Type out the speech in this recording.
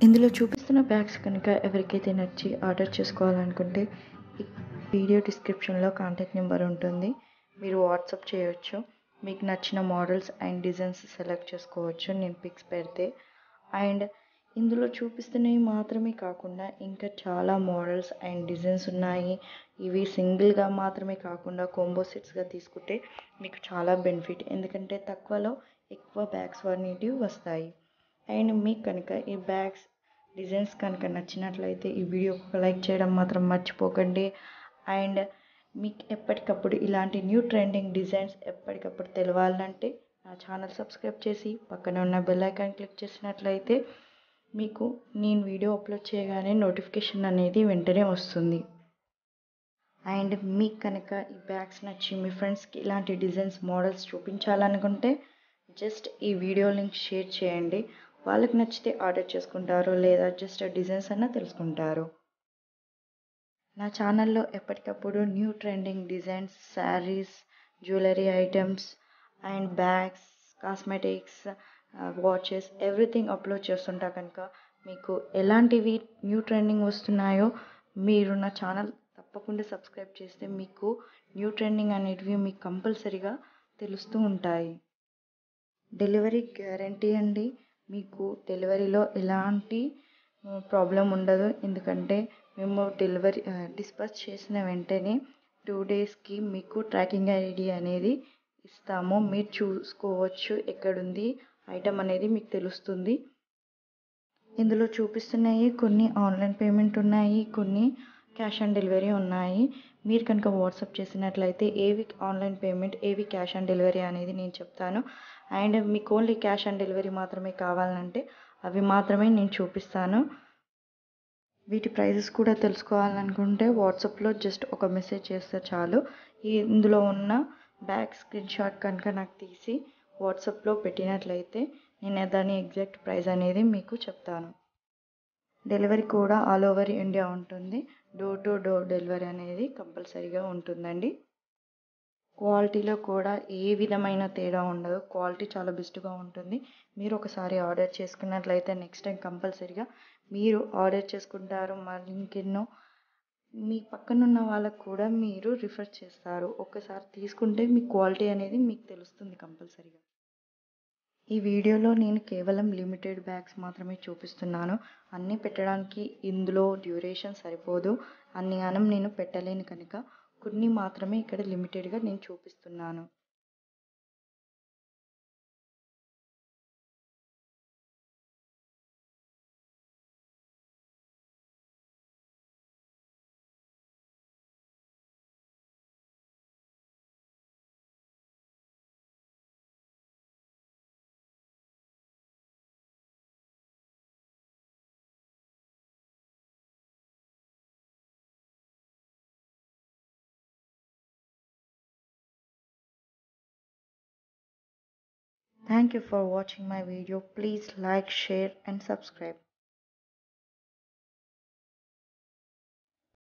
ఇందులో చూపిస్తున్న బ్యాగ్స్ కనుక ఎవరికైతే నచ్చి ఆర్డర్ చేసుకోవాలనుకుంటే ఈ వీడియో డిస్క్రిప్షన్లో కాంటాక్ట్ నెంబర్ ఉంటుంది మీరు వాట్సాప్ చేయొచ్చు మీకు నచ్చిన మోడల్స్ అండ్ డిజైన్స్ సెలెక్ట్ చేసుకోవచ్చు నేను పిక్స్ పెడితే అండ్ ఇందులో చూపిస్తున్నవి మాత్రమే కాకుండా ఇంకా చాలా మోడల్స్ అండ్ డిజైన్స్ ఉన్నాయి ఇవి సింగిల్గా మాత్రమే కాకుండా కోంబో సెట్స్గా తీసుకుంటే మీకు చాలా బెనిఫిట్ ఎందుకంటే తక్కువలో ఎక్కువ బ్యాగ్స్ అనేటివి వస్తాయి అండ్ మీకు కనుక ఈ బ్యాగ్స్ డిజైన్స్ కనుక నచ్చినట్లయితే ఈ వీడియోకి ఒక లైక్ చేయడం మాత్రం మర్చిపోకండి అండ్ మీకు ఎప్పటికప్పుడు ఇలాంటి న్యూ ట్రెండింగ్ డిజైన్స్ ఎప్పటికప్పుడు తెలవాలంటే నా ఛానల్ సబ్స్క్రైబ్ చేసి పక్కన ఉన్న బెల్ ఐకాన్ క్లిక్ చేసినట్లయితే మీకు నేను వీడియో అప్లోడ్ చేయగానే నోటిఫికేషన్ అనేది వెంటనే వస్తుంది అండ్ మీకు కనుక ఈ బ్యాగ్స్ నచ్చి మీ ఫ్రెండ్స్కి ఇలాంటి డిజైన్స్ మోడల్స్ చూపించాలనుకుంటే జస్ట్ ఈ వీడియో లింక్ షేర్ చేయండి వాళ్ళకి నచ్చితే ఆర్డర్ చేసుకుంటారు లేదా జస్ట్ డిజైన్స్ అన్న తెలుసుకుంటారు నా ఛానల్లో ఎప్పటికప్పుడు new trending designs sarees jewellery items and bags cosmetics watches everything upload చేస్తుంటా కనుక మీకు ఎలాంటివి న్యూ ట్రెండింగ్ వస్తున్నాయో మీరు నా ఛానల్ తప్పకుండా సబ్స్క్రైబ్ చేస్తే మీకు న్యూ ట్రెండింగ్ అనేటివి మీకు కంపల్సరీగా తెలుస్తూ ఉంటాయి డెలివరీ గ్యారంటీ అండి మీకు డెలివరీలో ఎలాంటి ప్రాబ్లం ఉండదు ఎందుకంటే మేము డెలివరీ డిస్పాచ్ చేసిన వెంటనే టూ డేస్కి మీకు ట్రాకింగ్ ఐడి అనేది ఇస్తాము మీరు చూసుకోవచ్చు ఎక్కడుంది ఐటమ్ అనేది మీకు తెలుస్తుంది ఇందులో చూపిస్తున్నాయి కొన్ని ఆన్లైన్ పేమెంట్ ఉన్నాయి కొన్ని క్యాష్ ఆన్ డెలివరీ ఉన్నాయి మీరు కనుక వాట్సాప్ చేసినట్లయితే ఏవి ఆన్లైన్ పేమెంట్ ఏవి క్యాష్ ఆన్ డెలివరీ అనేది నేను చెప్తాను అండ్ మీకు ఓన్లీ క్యాష్ ఆన్ డెలివరీ మాత్రమే కావాలంటే అవి మాత్రమే నేను చూపిస్తాను వీటి ప్రైజెస్ కూడా తెలుసుకోవాలనుకుంటే వాట్సాప్లో జస్ట్ ఒక మెసేజ్ చేస్తే చాలు ఈ ఇందులో ఉన్న బ్యాగ్ స్క్రీన్ షాట్ కనుక నాకు తీసి వాట్సాప్లో పెట్టినట్లయితే నేను దాని ఎగ్జాక్ట్ ప్రైస్ అనేది మీకు చెప్తాను డెలివరీ కూడా ఆల్ ఓవర్ ఇండియా ఉంటుంది డోర్ టు డోర్ డెలివరీ అనేది కంపల్సరీగా ఉంటుందండి క్వాలిటీలో కూడా ఏ విధమైన తేడా ఉండదు క్వాలిటీ చాలా బెస్ట్గా ఉంటుంది మీరు ఒకసారి ఆర్డర్ చేసుకున్నట్లయితే నెక్స్ట్ టైం కంపల్సరీగా మీరు ఆర్డర్ చేసుకుంటారు మరి ఇంకెన్నో మీ పక్కనున్న వాళ్ళకు కూడా మీరు రిఫర్ చేస్తారు ఒకసారి తీసుకుంటే మీ క్వాలిటీ అనేది మీకు తెలుస్తుంది కంపల్సరీగా ఈ వీడియోలో నేను కేవలం లిమిటెడ్ బ్యాగ్స్ మాత్రమే చూపిస్తున్నాను అన్నీ పెట్టడానికి ఇందులో డ్యూరేషన్ సరిపోదు అన్ని అనం నేను పెట్టలేను కనుక కొన్ని మాత్రమే ఇక్కడ లిమిటెడ్గా నేను చూపిస్తున్నాను Thank you for watching my video. Please like, share and subscribe.